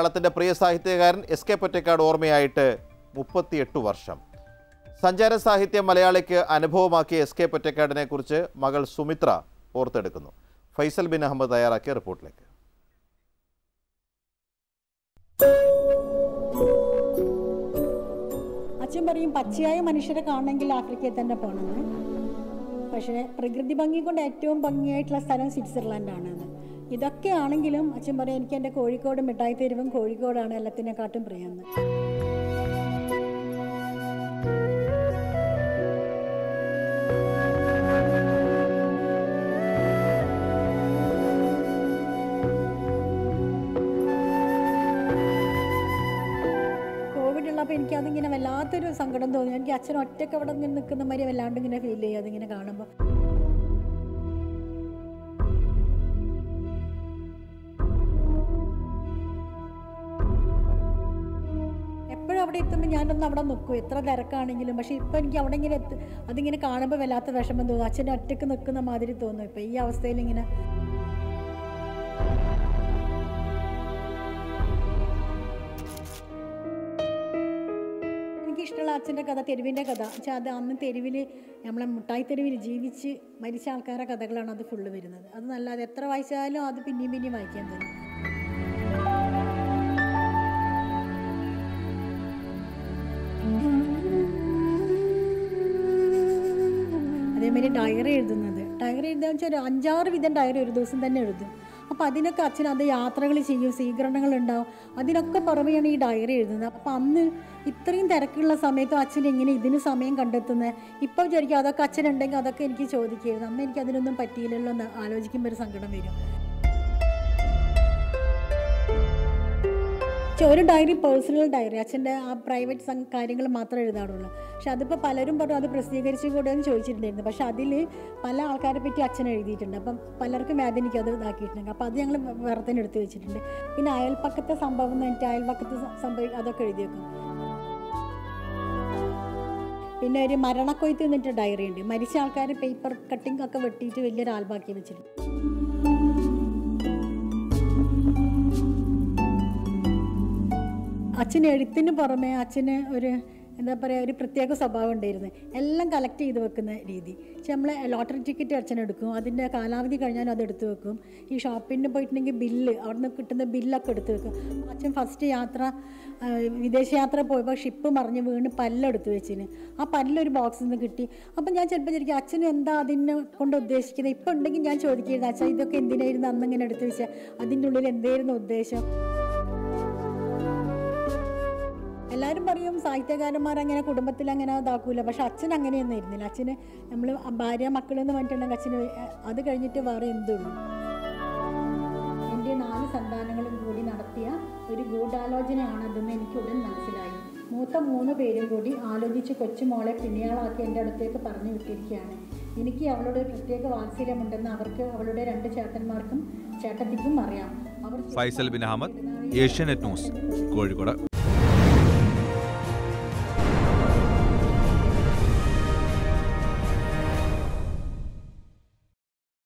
മലയാളത്തിൻ്റെ പ്രിയ സാഹിത്യകാരൻ S K Pottekkatt ഓർമ്മയായിട്ട് മുപ്പത്തിയെട്ട് വർഷം സഞ്ചാര സാഹിത്യം മലയാളിക്ക് അനുഭവമാക്കിയ എസ് കെ പൊറ്റക്കാടിനെ കുറിച്ച് മകൾ സുമിത്ര ഓർത്തെടുക്കുന്നു ഫൈസൽ ബിൻ അഹമ്മദ് തയ്യാറാക്കിയ റിപ്പോർട്ടിലേക്ക് അച്ഛൻ പറയും പച്ചയായ മനുഷ്യരെ കാണണമെങ്കിൽ ആഫ്രിക്കയിൽ തന്നെ പോകണമെന്ന് പക്ഷേ പ്രകൃതി ഭംഗി കൊണ്ട് ഏറ്റവും ഭംഗിയായിട്ടുള്ള സ്ഥലം സ്വിറ്റ്സർലാൻഡാണെന്ന് ഇതൊക്കെ ആണെങ്കിലും അച്ഛൻ പറയും എനിക്ക് എൻ്റെ കോഴിക്കോട് മിഠായി തെരുവും കോഴിക്കോടാണ് എല്ലാത്തിനെക്കാട്ടും പ്രിയെന്ന് കോവിഡ് ഉള്ളപ്പോൾ എനിക്ക് അതിങ്ങനെ വല്ലാത്തൊരു സങ്കടം തോന്നി എനിക്ക് അച്ഛൻ ഒറ്റയ്ക്ക് അവിടെ ഇങ്ങനെ നിൽക്കുന്ന മാതിരി വല്ലാണ്ട് ഇങ്ങനെ ഫീൽ ചെയ്യും അതിങ്ങനെ കാണുമ്പോൾ എപ്പോഴും അവിടെ എത്തുമ്പോൾ ഞാനൊന്ന് അവിടെ നിൽക്കും എത്ര തിരക്കാണെങ്കിലും പക്ഷേ ഇപ്പം എനിക്ക് അവിടെ ഇങ്ങനെ എത്തി അതിങ്ങനെ കാണുമ്പോൾ വല്ലാത്ത വിഷമം തോന്നും അച്ഛൻ്റെ ഒറ്റയ്ക്ക് നിൽക്കുന്ന മാതിരി തോന്നും ഇപ്പം ഈ അവസ്ഥയിൽ ഇങ്ങനെ എനിക്കിഷ്ടമുള്ള അച്ഛൻ്റെ കഥ തെരുവിൻ്റെ കഥ വെച്ചാൽ അത് അന്ന് തെരുവിൽ നമ്മളെ മുട്ടായി തെരുവിൽ ജീവിച്ച് മരിച്ച ആൾക്കാരുടെ കഥകളാണ് അത് ഫുള്ള് വരുന്നത് അത് നല്ല അത് എത്ര വായിച്ചാലും അത് പിന്നെയും പിന്നെയും വായിക്കാൻ തോന്നും അതേമാതിരി ഡയറി എഴുതുന്നത് ഡയറി എഴുതുക വെച്ചാൽ ഒരു അഞ്ചാറ് വിധം ഡയറി ഒരു ദിവസം തന്നെ എഴുതും അപ്പോൾ അതിനൊക്കെ അച്ഛൻ അത് യാത്രകൾ ചെയ്യും സ്വീകരണങ്ങൾ ഉണ്ടാവും അതിനൊക്കെ പുറമെയാണ് ഈ ഡയറി എഴുതുന്നത് അപ്പോൾ അന്ന് ഇത്രയും തിരക്കുള്ള സമയത്തും അച്ഛൻ എങ്ങനെ ഇതിന് സമയം കണ്ടെത്തുന്നത് ഇപ്പോൾ വിചാരിക്കും അതൊക്കെ അച്ഛനുണ്ടെങ്കിൽ അതൊക്കെ എനിക്ക് ചോദിക്കുകയായിരുന്നു അന്ന് എനിക്ക് അതിനൊന്നും പറ്റിയില്ലല്ലോ എന്ന് ആലോചിക്കുമ്പോൾ ഒരു സങ്കടം വരും പക്ഷെ ഒരു ഡയറി പേഴ്സണൽ ഡയറി അച്ഛൻ്റെ ആ പ്രൈവറ്റ് കാര്യങ്ങൾ മാത്രമേ എഴുതാറുള്ളൂ പക്ഷെ അതിപ്പോൾ പലരും പറഞ്ഞു അത് പ്രസിദ്ധീകരിച്ചു കൂടെ എന്ന് ചോദിച്ചിട്ടുണ്ടായിരുന്നു പക്ഷെ അതിൽ പല ആൾക്കാരെ പറ്റി അച്ഛൻ എഴുതിയിട്ടുണ്ട് അപ്പം പലർക്കും വേദനയ്ക്ക് അത് ഇതാക്കിയിട്ടുണ്ട് അപ്പോൾ അത് ഞങ്ങൾ വേറെ തന്നെ എടുത്ത് വെച്ചിട്ടുണ്ട് പിന്നെ അയൽപ്പക്കത്തെ സംഭവം എന്ന് പറഞ്ഞിട്ട് അയൽപ്പക്കത്തെ സംഭവം അതൊക്കെ എഴുതി വെക്കും പിന്നെ ഒരു മരണക്കൊയ്ത്ത് എന്നിട്ട് ഡയറി ഉണ്ട് മരിച്ച ആൾക്കാർ പേപ്പർ കട്ടിംഗ് ഒക്കെ വെട്ടിയിട്ട് വലിയൊരു ആൽബാക്കി വെച്ചിട്ടുണ്ട് അച്ഛന് എഴുത്തിന് പുറമെ അച്ഛന് ഒരു എന്താ പറയുക ഒരു പ്രത്യേക സ്വഭാവം ഉണ്ടായിരുന്നു എല്ലാം കളക്ട് ചെയ്ത് വെക്കുന്ന രീതി പക്ഷെ നമ്മൾ ലോട്ടറി ടിക്കറ്റ് അച്ഛൻ എടുക്കും അതിൻ്റെ കാലാവധി കഴിഞ്ഞാൽ അത് എടുത്ത് വെക്കും ഈ ഷോപ്പിന് പോയിട്ടുണ്ടെങ്കിൽ ബില്ല് അവിടെ നിന്ന് കിട്ടുന്ന ബില്ലൊക്കെ എടുത്ത് വെക്കും അച്ഛൻ ഫസ്റ്റ് യാത്ര ആ, വിദേശയാത്ര പോയപ്പോൾ ഷിപ്പ് മറിഞ്ഞ് വീണ് പല്ലെടുത്ത് വെച്ചിന് ആ പല്ലൊരു ബോക്സിൽ നിന്ന് കിട്ടി അപ്പം ഞാൻ ചിലപ്പോൾ ശരിക്കും അച്ഛൻ എന്താ അതിനെ കൊണ്ട് ഉദ്ദേശിക്കുന്നത് ഇപ്പം ഉണ്ടെങ്കിൽ ഞാൻ ചോദിക്കുന്നത് അച്ഛൻ ഇതൊക്കെ എന്തിനായിരുന്നു അന്ന് ഇങ്ങനെ എടുത്ത് വെച്ചാൽ അതിൻ്റെ ഉള്ളിൽ എന്തായിരുന്നു ഉദ്ദേശം എല്ലാവരും പറയും സാഹിത്യകാരന്മാർ അങ്ങനെ കുടുംബത്തിൽ അങ്ങനെ ഇതാക്കൂല പക്ഷെ അച്ഛൻ അങ്ങനെയൊന്നും ഇരുന്നില്ല അച്ഛന് നമ്മൾ ഭാര്യ മക്കളെന്ന് പറഞ്ഞിട്ടുണ്ടെങ്കിൽ അച്ഛന് അത് കഴിഞ്ഞിട്ട് വേറെ എന്തുള്ളൂ എൻ്റെ നാല് സന്താനങ്ങളും കൂടി നടത്തിയ ഒരു ഗൂഢാലോചനയാണതെന്ന് എനിക്ക് ഉടൻ മനസ്സിലായി മൂത്ത മൂന്ന് പേരും കൂടി ആലോചിച്ച് കൊച്ചുമോളെ പിന്നെയാളാക്കി എൻ്റെ അടുത്തേക്ക് പറഞ്ഞു വിട്ടിരിക്കുകയാണ് എനിക്ക് അവളോട് ഒരു പ്രത്യേക വാത്സല്യമുണ്ടെന്ന് അവർക്ക് അവളുടെ രണ്ട് ചേട്ടന്മാർക്കും ചേട്ടത്തിക്കും അറിയാം അവർ ഫൈസൽ ബിൻ അഹമ്മദ് ഏഷ്യാനെറ്റ് ന്യൂസ് കോഴിക്കോട്